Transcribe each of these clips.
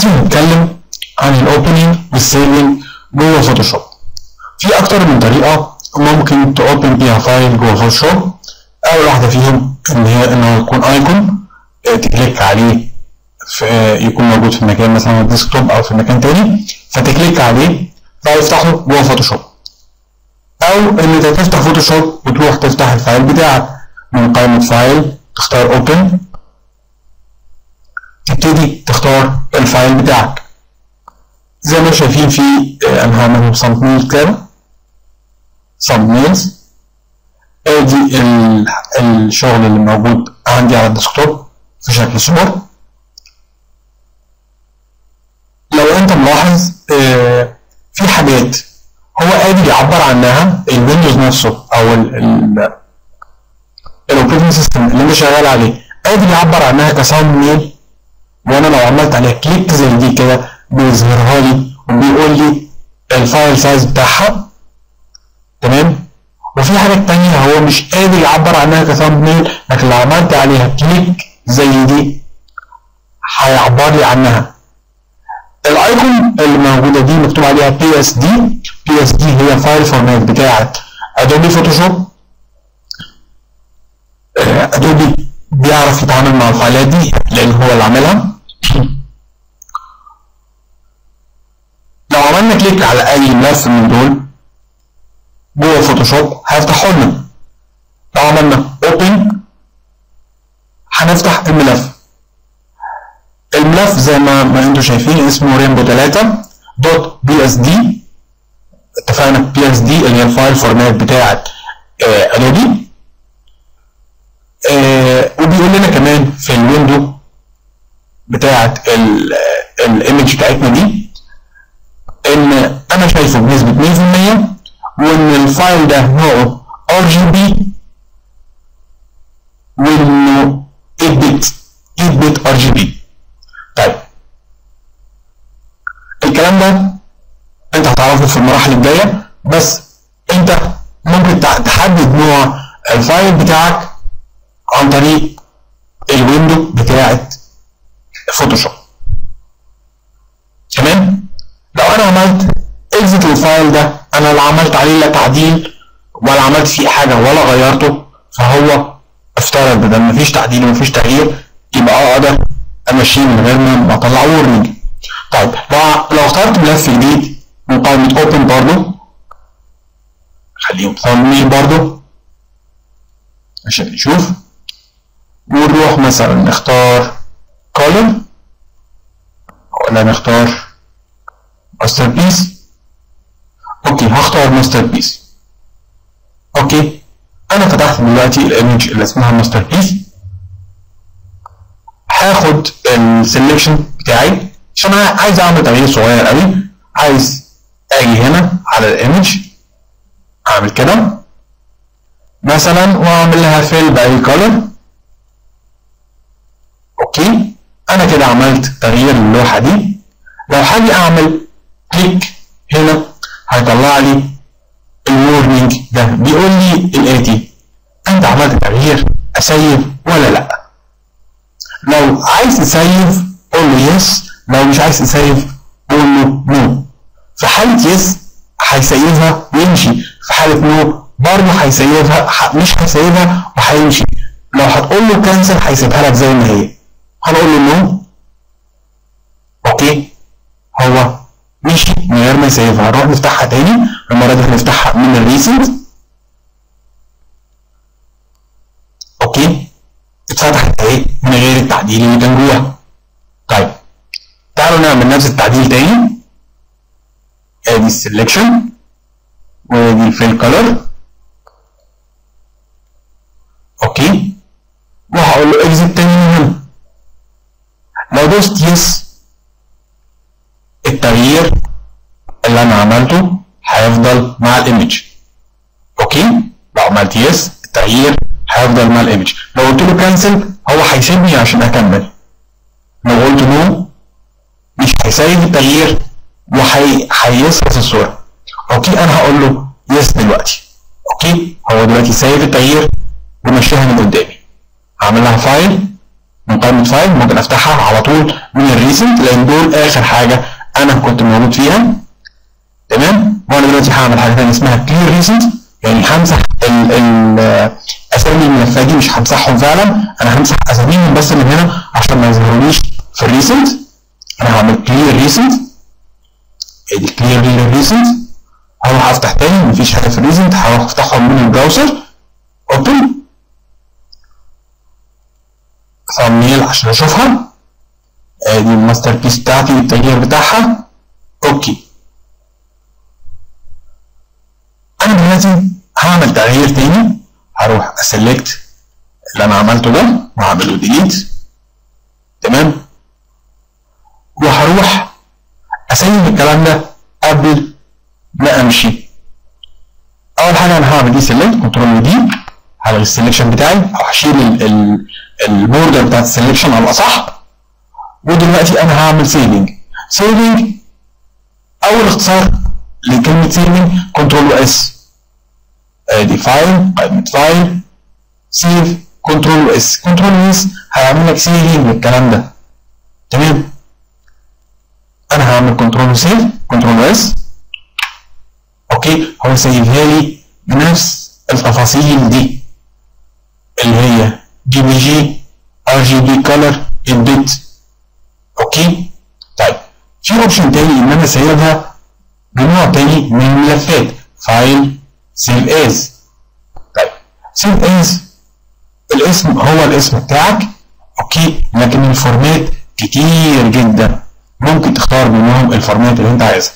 دلوقتي هنتكلم عن الاوبننج والسيفنج جوه فوتوشوب في اكتر من طريقه ممكن تاوبن بيها فايل جوه فوتوشوب اول واحده فيهم ان هي ان هو يكون ايكون تكليك عليه في يكون موجود في مكان مثلا على الديسكتوب او في مكان تاني فتكليك عليه فيفتحه جوه فوتوشوب او ان انت تفتح فوتوشوب وتروح تفتح الفايل بتاعك من قائمه فايل تختار اوبن تبتدي تختار الفايل بتاعك زي ما شايفين في انا هعملهم صمنيل كده صمنيلز ادي الشغل اللي موجود عندي على الديسكتوب في شكل صور لو انت ملاحظ في حاجات هو قادر يعبر عنها الويندوز نفسه او الاوبريتنج سيستم اللي انت شغال عليه قادر يعبر عنها كساوند ميل وانا لو عملت عليها كليك زي دي كده بيظهرها لي وبيقول لي الفايل سايز بتاعها تمام وفي حاجات تانية هو مش قادر يعبر عنها كثامب ميل لكن لو عملت عليها كليك زي دي هيعبر لي عنها الايكون اللي موجوده دي مكتوب عليها بي اس دي بي اس دي هي فايل فورمات بتاعه ادوبي فوتوشوب ادوبي بيعرف يتعامل مع الفايلات دي لان هو اللي عاملها لو عملنا كليك على اي ملف من دول جوه فوتوشوب هيفتحوا لنا لو عملنا اوبن هنفتح الملف الملف زي ما ما انتم شايفين اسمه رينبو 3 دوت بي اس دي اتفقنا بي اس دي اللي هي الفايل فورمات بتاعه ادوبي آه وبيقول لنا كمان في الويندو بتاعه الايمج بتاعتنا دي ان انا شايفه بنسبه 100% وان الفايل ده نوعه ار جي بي وانه 8 بت 8 بت ار جي بي طيب الكلام ده انت هتعرفه في المراحل الجايه بس انت ممكن تحدد نوع الفايل بتاعك عن طريق الويندو بتاعه فوتوشوب تمام لو انا عملت اكزيت الفايل ده انا لا عملت عليه لا تعديل ولا عملت فيه حاجه ولا غيرته فهو افترض بدل ما فيش تعديل ومفيش تغيير يبقى اقدر امشيه من غير ما اطلع ورنينج طيب لو لو اخترت ملف جديد من قائمه اوبن برضو خليهم ثامبنيل برضو عشان نشوف ونروح مثلا نختار كولر ولا نختار ماستر بيس اوكي هختار ماستر بيس اوكي انا فتحت دلوقتي الايمج اللي اسمها ماستر بيس هاخد السلكشن بتاعي عشان انا عايز اعمل تغيير صغير قوي عايز اجي هنا على الايمج اعمل كده مثلا واعمل لها فيل باي كولر اوكي انا كده عملت تغيير للوحه دي لو هاجي اعمل كليك هنا هيطلع لي الورنينج ده بيقول لي الاتي انت عملت تغيير اسيف ولا لا لو عايز تسيف قول له يس لو مش عايز تسيف قول له نو في حالة يس هيسيفها ويمشي في حالة نو برضه هيسيفها مش هيسيفها وهيمشي لو هتقول له كانسل هيسيبها لك زي ما هي هنقول له نو اوكي هو مشي من غير ما يسيفها هنروح نفتحها تاني المرة دي هنفتحها من الريسنت اوكي اتفتحت اهي من غير التعديل اللي كان جواها طيب تعالوا نعمل نفس التعديل تاني ادي السلكشن وادي الفيل كولر اوكي وهقول له اكزيت تاني من هنا لو دوست يس التغيير اللي انا عملته هيفضل مع الايمج اوكي لو عملت يس التغيير هيفضل مع الايمج لو قلت له كانسل هو هيسيبني عشان اكمل لو قلت نو مش هيسيب التغيير وهيصرف الصوره اوكي انا هقول له يس دلوقتي اوكي هو دلوقتي سايب التغيير ومشيها من قدامي هعمل لها فايل من قائمه فايل ممكن افتحها على طول من الريسنت لان دول اخر حاجه انا كنت موجود فيها تمام وانا دلوقتي هعمل حاجه ثانيه اسمها كلير ريسنت يعني همسح ال ال اسامي الملفات دي مش همسحهم فعلا انا همسح اساميهم بس من هنا عشان ما يظهروليش في الريسنت انا هعمل كلير ريسنت ادي كلير ريسنت هروح افتح تاني مفيش حاجه في الريسنت هروح افتحهم من البراوزر اوبن ثامنيل عشان اشوفها ادي الماستر بيس بتاعتي التغيير بتاعها اوكي انا دلوقتي هعمل تغيير تاني هروح اسلكت اللي انا عملته ده وهعمله ديليت تمام وهروح اسيب الكلام ده قبل ما امشي اول حاجه انا هعمل دي سيلكت كنترول ودي هلغي السلكشن بتاعي او هشيل البوردر بتاعت السلكشن على الاصح ودلوقتي انا هعمل سيفنج سيفنج اول اختصار لكلمه سيفنج كنترول اس ادي فايل قائمه فايل سيف كنترول اس كنترول اس هيعمل لك سيفنج للكلام ده تمام انا هعمل كنترول سيف كنترول اس اوكي هو سيفها لي بنفس التفاصيل دي اللي هي جي بي جي ار جي بي كلر البيت اوكي طيب في اوبشن تاني ان انا سايبها بنوع تاني من الملفات فايل سيف از طيب سيف از الاسم هو الاسم بتاعك اوكي لكن الفورمات كتير جدا ممكن تختار منهم الفورمات اللي انت عايزها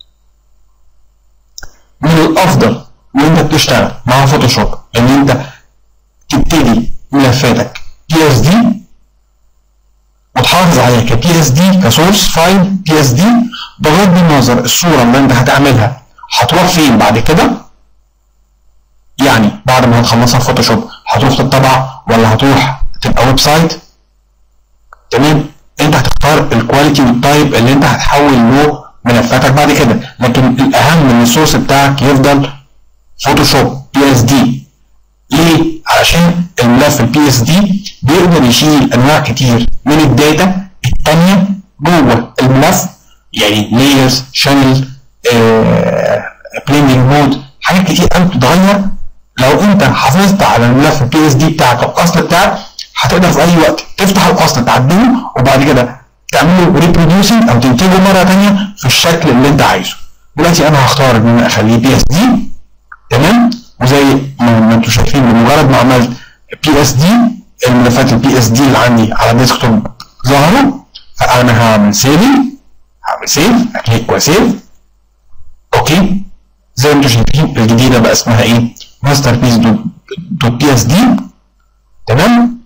من الافضل وانت بتشتغل مع فوتوشوب ان انت تبتدي ملفاتك بي اس دي وتحافظ عليها كبي اس دي كسورس فايل بي اس دي بغض النظر الصوره اللي انت هتعملها هتروح فين بعد كده يعني بعد ما هتخلصها في فوتوشوب هتروح تطبع ولا هتروح تبقى ويب سايت تمام انت هتختار الكواليتي والتايب اللي انت هتحول له ملفاتك بعد كده لكن الاهم ان السورس بتاعك يفضل فوتوشوب بي اس دي ليه؟ علشان الملف البي اس دي بيقدر يشيل انواع كتير من الداتا التانية جوه الملف يعني لايرز شانل بليندنج مود حاجات كتير قوي بتتغير لو انت حافظت على الملف البي اس دي بتاعك او الاصل بتاعك هتقدر في اي وقت تفتح الاصل تعدله وبعد كده تعمله ريبروديوسنج او تنتجه مره ثانيه في الشكل اللي انت عايزه دلوقتي انا هختار ان انا اخليه بي اس دي تمام وزي ما انتم شايفين بمجرد ما عملت بي اس دي الملفات البي اس دي اللي عندي على الديسكتوب ظهروا فانا هعمل سيفنج هعمل سيف اكليك وسيف اوكي زي ما انتم شايفين الجديده بقى اسمها ايه ماستر بيس دوت بي اس دي تمام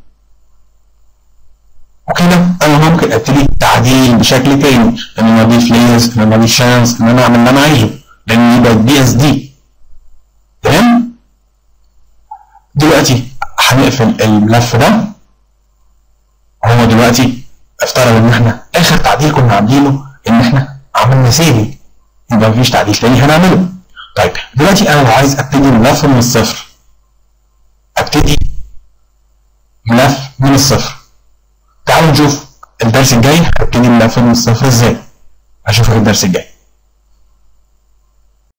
وكده انا ممكن ابتدي تعديل بشكل تاني ان انا اضيف لايرز ان انا اضيف شانز ان انا اعمل اللي انا عايزه لان دي بقت بي اس دي تمام دلوقتي هنقفل الملف ده هو دلوقتي افترض ان احنا اخر تعديل كنا عاملينه ان احنا عملنا سيفنج يبقى مفيش تعديل تاني هنعمله طيب دلوقتي انا لو عايز ابتدي ملف من الصفر ابتدي ملف من الصفر تعالوا نشوف الدرس الجاي هبتدي ملف من الصفر ازاي اشوفك الدرس الجاي